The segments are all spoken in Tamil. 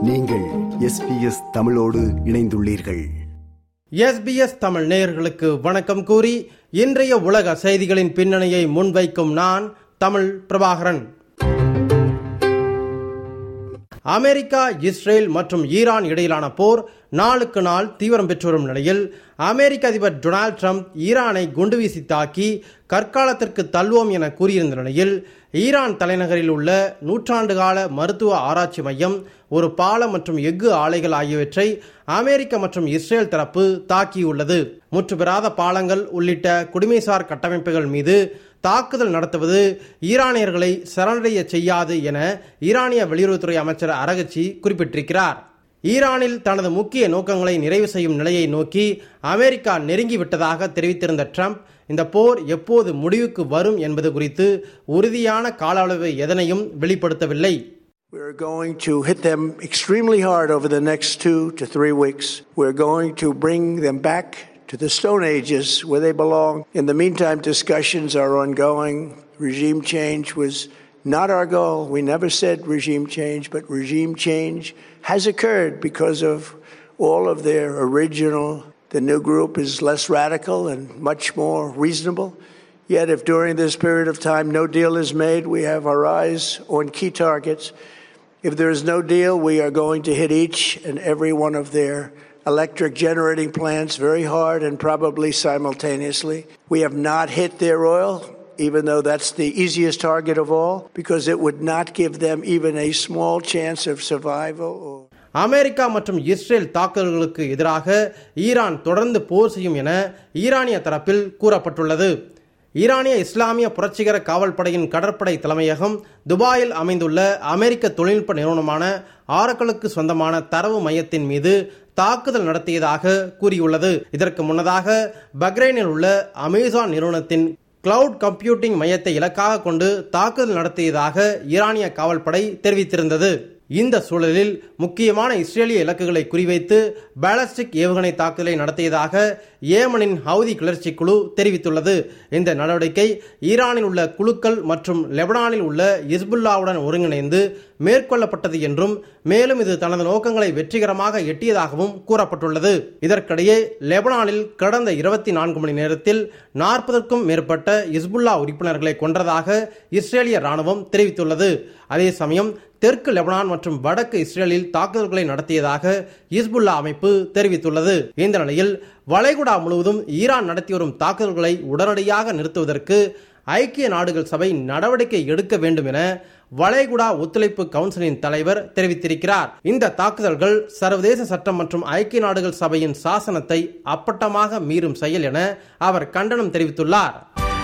நீங்கள் எஸ்பிஎஸ் தமிழோடு இணைந்துள்ளீர்கள் எஸ்பிஎஸ் தமிழ் நேயர்களுக்கு வணக்கம் கூறி இன்றைய உலக செய்திகளின் பின்னணியை முன்வைக்கும் நான் தமிழ் பிரபாகரன் அமெரிக்கா இஸ்ரேல் மற்றும் ஈரான் இடையிலான போர் நாளுக்கு நாள் தீவிரம் பெற்று வரும் நிலையில் அமெரிக்க அதிபர் டொனால்ட் ட்ரம்ப் ஈரானை குண்டுவீசி தாக்கி கற்காலத்திற்கு தள்ளுவோம் என கூறியிருந்த நிலையில் ஈரான் தலைநகரில் உள்ள நூற்றாண்டு கால மருத்துவ ஆராய்ச்சி மையம் ஒரு பாலம் மற்றும் எஃகு ஆலைகள் ஆகியவற்றை அமெரிக்க மற்றும் இஸ்ரேல் தரப்பு தாக்கியுள்ளது முற்றுபெறாத பாலங்கள் உள்ளிட்ட குடிமைசார் கட்டமைப்புகள் மீது தாக்குதல் நடத்துவது ஈரானியர்களை சரணடைய செய்யாது என ஈரானிய வெளியுறவுத்துறை அமைச்சர் அரகச்சி குறிப்பிட்டிருக்கிறார் ஈரானில் தனது முக்கிய நோக்கங்களை நிறைவு செய்யும் நிலையை நோக்கி அமெரிக்கா நெருங்கிவிட்டதாக தெரிவித்திருந்த ட்ரம்ப் இந்த போர் எப்போது முடிவுக்கு வரும் என்பது குறித்து உறுதியான கால அளவு எதனையும் வெளிப்படுத்தவில்லை We're going to hit them extremely hard over the next two to three weeks. We're going to bring them back to the Stone Ages where they belong. In the meantime, discussions are ongoing. Regime change was not our goal. We never said regime change, but regime change has occurred because of all of their original. The new group is less radical and much more reasonable. Yet, if during this period of time no deal is made, we have our eyes on key targets. If there is no deal, we are going to hit each and every one of their electric generating plants very hard and probably simultaneously. We have not hit their oil, even though that's the easiest target of all, because it would not give them even a small chance of survival. Or... America மற்றும் இஸ்ரேல் தாக்குதல்களுக்கு எதிராக ஈரான் தொடர்ந்து போர் செய்யும் என ஈரானிய தரப்பில் கூறப்பட்டுள்ளது ஈரானிய இஸ்லாமிய புரட்சிகர காவல் படையின் கடற்படை தலைமையகம் துபாயில் அமைந்துள்ள அமெரிக்க தொழில்நுட்ப நிறுவனமான ஆரக்கலுக்கு சொந்தமான தரவு மையத்தின் மீது தாக்குதல் நடத்தியதாக கூறியுள்ளது இதற்கு முன்னதாக பக்ரைனில் உள்ள அமேசான் நிறுவனத்தின் கிளவுட் கம்ப்யூட்டிங் மையத்தை இலக்காக கொண்டு தாக்குதல் நடத்தியதாக ஈரானிய காவல்படை தெரிவித்திருந்தது இந்த சூழலில் முக்கியமான இஸ்ரேலிய இலக்குகளை குறிவைத்து பாலஸ்டிக் ஏவுகணை தாக்குதலை நடத்தியதாக ஏமனின் ஹவுதி கிளர்ச்சி குழு தெரிவித்துள்ளது இந்த நடவடிக்கை ஈரானில் உள்ள குழுக்கள் மற்றும் லெபனானில் உள்ள இஸ்புல்லாவுடன் ஒருங்கிணைந்து மேற்கொள்ளப்பட்டது என்றும் மேலும் இது தனது நோக்கங்களை வெற்றிகரமாக எட்டியதாகவும் கூறப்பட்டுள்ளது இதற்கிடையே லெபனானில் கடந்த இருபத்தி நான்கு மணி நேரத்தில் நாற்பதற்கும் மேற்பட்ட இஸ்புல்லா உறுப்பினர்களை கொன்றதாக இஸ்ரேலிய ராணுவம் தெரிவித்துள்ளது அதே சமயம் தெற்கு லெபனான் மற்றும் வடக்கு இஸ்ரேலில் தாக்குதல்களை நடத்தியதாக இஸ்புல்லா அமைப்பு தெரிவித்துள்ளது இந்த நிலையில் வளைகுடா முழுவதும் ஈரான் நடத்தி வரும் தாக்குதல்களை உடனடியாக நிறுத்துவதற்கு ஐக்கிய நாடுகள் சபை நடவடிக்கை எடுக்க வேண்டும் என வளைகுடா ஒத்துழைப்பு கவுன்சிலின் தலைவர் தெரிவித்திருக்கிறார் இந்த தாக்குதல்கள் சர்வதேச சட்டம் மற்றும் ஐக்கிய நாடுகள் சபையின் சாசனத்தை அப்பட்டமாக மீறும் செயல் என அவர் கண்டனம் தெரிவித்துள்ளார்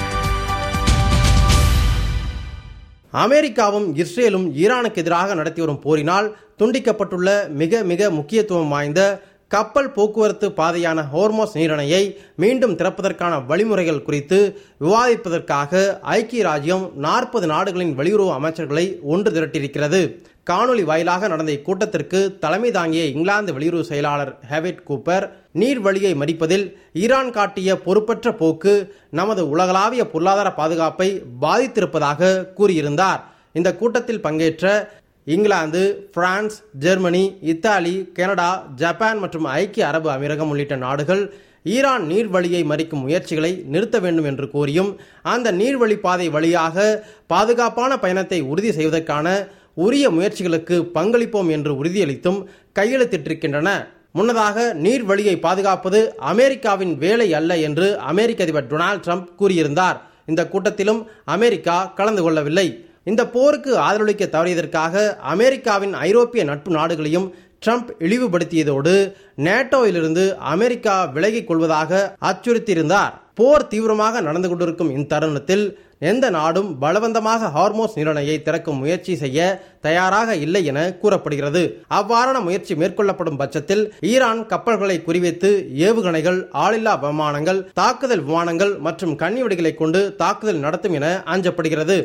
அமெரிக்காவும் இஸ்ரேலும் ஈரானுக்கு எதிராக நடத்தி வரும் போரினால் துண்டிக்கப்பட்டுள்ள மிக மிக முக்கியத்துவம் வாய்ந்த கப்பல் போக்குவரத்து பாதையான ஹோர்மோஸ் நீரணையை மீண்டும் திறப்பதற்கான வழிமுறைகள் குறித்து விவாதிப்பதற்காக ஐக்கிய ராஜ்யம் நாற்பது நாடுகளின் வெளியுறவு அமைச்சர்களை ஒன்று திரட்டியிருக்கிறது காணொலி வாயிலாக நடந்த இக்கூட்டத்திற்கு தலைமை தாங்கிய இங்கிலாந்து வெளியுறவு செயலாளர் ஹெவிட் கூப்பர் நீர் வழியை மறிப்பதில் ஈரான் காட்டிய பொறுப்பற்ற போக்கு நமது உலகளாவிய பொருளாதார பாதுகாப்பை பாதித்திருப்பதாக கூறியிருந்தார் இந்த கூட்டத்தில் பங்கேற்ற England France Germany Italy Canada Japan மற்றும் ஐக்கிய அரபு அமீரகம் உள்ளிட்ட நாடுகள் ஈரான் நீர்வழியை மறிக்கும் முயற்சிகளை நிறுத்த வேண்டும் என்று கோரியும் அந்த நீர்வழி பாதை வழியாக பாதுகாப்பான பயணத்தை உறுதி செய்வதற்கான உரிய முயற்சிகளுக்கு பங்களிப்போம் என்று உறுதியளித்தும் கையெழுத்திட்டிருக்கின்றன முன்னதாக நீர் வழியை பாதுகாப்பது அமெரிக்காவின் வேலை அல்ல என்று அமெரிக்க அதிபர் டொனால்ட் ட்ரம்ப் கூறியிருந்தார் இந்த கூட்டத்திலும் அமெரிக்கா கலந்து கொள்ளவில்லை இந்த போருக்கு ஆதரவளிக்க தவறியதற்காக அமெரிக்காவின் ஐரோப்பிய நட்பு நாடுகளையும் ட்ரம்ப் இழிவுபடுத்தியதோடு நேட்டோவிலிருந்து அமெரிக்கா விலகிக் கொள்வதாக அச்சுறுத்தியிருந்தார் போர் தீவிரமாக நடந்து கொண்டிருக்கும் இந்த தருணத்தில் எந்த நாடும் பலவந்தமாக ஹார்மோஸ் நிர்ணயை திறக்கும் முயற்சி செய்ய தயாராக இல்லை என கூறப்படுகிறது அவ்வாறான முயற்சி மேற்கொள்ளப்படும் பட்சத்தில் ஈரான் கப்பல்களை குறிவைத்து ஏவுகணைகள் ஆளில்லா விமானங்கள் தாக்குதல் விமானங்கள் மற்றும் கன்னிவெடிகளை கொண்டு தாக்குதல் நடத்தும் என அஞ்சப்படுகிறது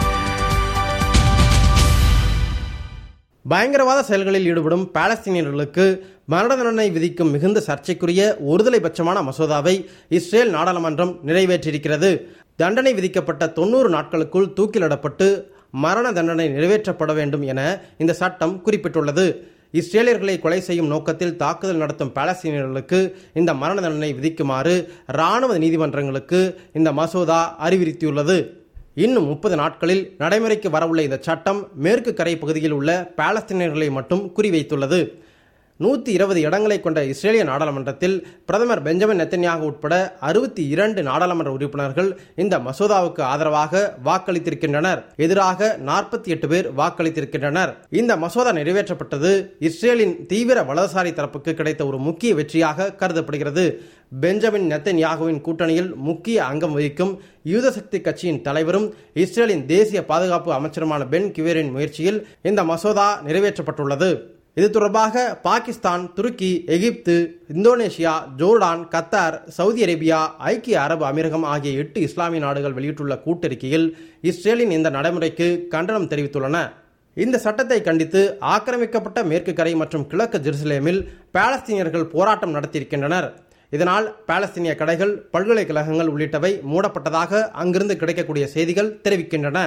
பயங்கரவாத செயல்களில் ஈடுபடும் பாலஸ்தீனியர்களுக்கு மரண தண்டனை விதிக்கும் மிகுந்த சர்ச்சைக்குரிய ஒருதலை பட்சமான மசோதாவை இஸ்ரேல் நாடாளுமன்றம் நிறைவேற்றியிருக்கிறது தண்டனை விதிக்கப்பட்ட தொண்ணூறு நாட்களுக்குள் தூக்கிலிடப்பட்டு மரண தண்டனை நிறைவேற்றப்பட வேண்டும் என இந்த சட்டம் குறிப்பிட்டுள்ளது இஸ்ரேலியர்களை கொலை செய்யும் நோக்கத்தில் தாக்குதல் நடத்தும் பாலஸ்தீனியர்களுக்கு இந்த மரண தண்டனை விதிக்குமாறு ராணுவ நீதிமன்றங்களுக்கு இந்த மசோதா அறிவுறுத்தியுள்ளது இன்னும் முப்பது நாட்களில் நடைமுறைக்கு வரவுள்ள இந்த சட்டம் மேற்கு கரை பகுதியில் உள்ள பாலஸ்தீனியர்களை மட்டும் குறிவைத்துள்ளது நூற்றி இருபது இடங்களை கொண்ட இஸ்ரேலிய நாடாளுமன்றத்தில் பிரதமர் பெஞ்சமின் நெத்தன்யாகு உட்பட அறுபத்தி இரண்டு நாடாளுமன்ற உறுப்பினர்கள் இந்த மசோதாவுக்கு ஆதரவாக வாக்களித்திருக்கின்றனர் எதிராக நாற்பத்தி எட்டு பேர் வாக்களித்திருக்கின்றனர் இந்த மசோதா நிறைவேற்றப்பட்டது இஸ்ரேலின் தீவிர வலதுசாரி தரப்புக்கு கிடைத்த ஒரு முக்கிய வெற்றியாக கருதப்படுகிறது பெஞ்சமின் நெத்தன்யாகுவின் கூட்டணியில் முக்கிய அங்கம் வகிக்கும் யூத சக்தி கட்சியின் தலைவரும் இஸ்ரேலின் தேசிய பாதுகாப்பு அமைச்சருமான பென் கிவேரின் முயற்சியில் இந்த மசோதா நிறைவேற்றப்பட்டுள்ளது இது தொடர்பாக Pakistan Turkey Egypt Indonesia Jordan Qatar Saudi Arabia ஐக்கிய அரபு அமீரகம் ஆகிய எட்டு இஸ்லாமிய நாடுகள் வெளியிட்டுள்ள கூட்டறிக்கையில் இஸ்ரேலின் இந்த நடைமுறைக்கு கண்டனம் தெரிவித்துள்ளன இந்த சட்டத்தை கண்டித்து ஆக்கிரமிக்கப்பட்ட மேற்கு கரை மற்றும் கிழக்கு ஜெருசலேமில் பாலஸ்தீனியர்கள் போராட்டம் நடத்தியிருக்கின்றனர் இதனால் பாலஸ்தீனிய கடைகள் பல்கலைக்கழகங்கள் உள்ளிட்டவை மூடப்பட்டதாக அங்கிருந்து கிடைக்கக்கூடிய செய்திகள் தெரிவிக்கின்றன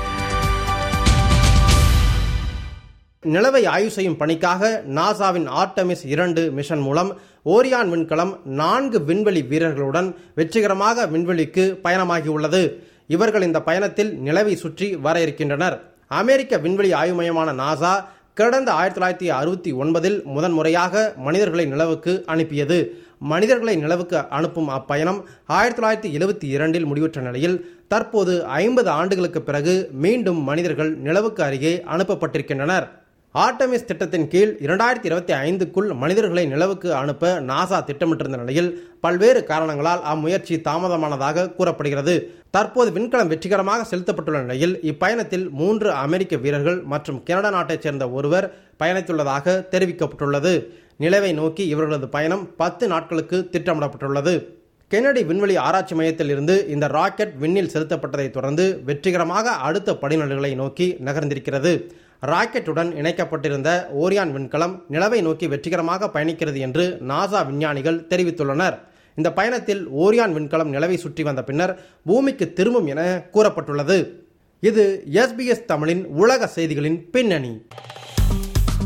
நிலவை ஆய்வு செய்யும் பணிக்காக நாசாவின் ஆர்டமிஸ் இரண்டு மிஷன் மூலம் ஓரியான் விண்கலம் நான்கு விண்வெளி வீரர்களுடன் வெற்றிகரமாக விண்வெளிக்கு பயணமாகியுள்ளது இவர்கள் இந்த பயணத்தில் நிலவை சுற்றி வர இருக்கின்றனர் அமெரிக்க விண்வெளி ஆய்வு மையமான நாசா கடந்த ஆயிரத்தி தொள்ளாயிரத்தி அறுபத்தி ஒன்பதில் முதன்முறையாக மனிதர்களை நிலவுக்கு அனுப்பியது மனிதர்களை நிலவுக்கு அனுப்பும் அப்பயணம் ஆயிரத்தி தொள்ளாயிரத்தி எழுபத்தி இரண்டில் முடிவுற்ற நிலையில் தற்போது ஐம்பது ஆண்டுகளுக்கு பிறகு மீண்டும் மனிதர்கள் நிலவுக்கு அருகே அனுப்பப்பட்டிருக்கின்றனர் ஆர்டமிஸ் திட்டத்தின் கீழ் இரண்டாயிரத்தி இருபத்தி ஐந்துக்குள் மனிதர்களை நிலவுக்கு அனுப்ப நாசா திட்டமிட்டிருந்த நிலையில் பல்வேறு காரணங்களால் அம்முயற்சி தாமதமானதாக கூறப்படுகிறது தற்போது விண்கலம் வெற்றிகரமாக செலுத்தப்பட்டுள்ள நிலையில் இப்பயணத்தில் மூன்று அமெரிக்க வீரர்கள் மற்றும் கனடா நாட்டைச் சேர்ந்த ஒருவர் பயணித்துள்ளதாக தெரிவிக்கப்பட்டுள்ளது நிலவை நோக்கி இவர்களது பயணம் பத்து நாட்களுக்கு திட்டமிடப்பட்டுள்ளது கென்னடி விண்வெளி ஆராய்ச்சி மையத்தில் இருந்து இந்த ராக்கெட் விண்ணில் செலுத்தப்பட்டதை தொடர்ந்து வெற்றிகரமாக அடுத்த படிநிலைகளை நோக்கி நகர்ந்திருக்கிறது ராக்கெட்டுடன் இணைக்கப்பட்டிருந்த ஓரியான் விண்கலம் நிலவை நோக்கி வெற்றிகரமாக பயணிக்கிறது என்று நாசா விஞ்ஞானிகள் தெரிவித்துள்ளனர் இந்த பயணத்தில் ஓரியான் விண்கலம் நிலவை சுற்றி வந்த பின்னர் பூமிக்கு திரும்பும் என கூறப்பட்டுள்ளது இது எஸ்பிஎஸ் தமிழின் உலக செய்திகளின் பின்னணி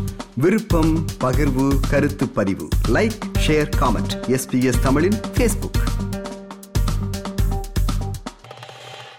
விருப்பம் பகிர்வு கருத்து பதிவு லைக் ஷேர் காமெண்ட் எஸ்பிஎஸ் தமிழின் ஃபேஸ்புக்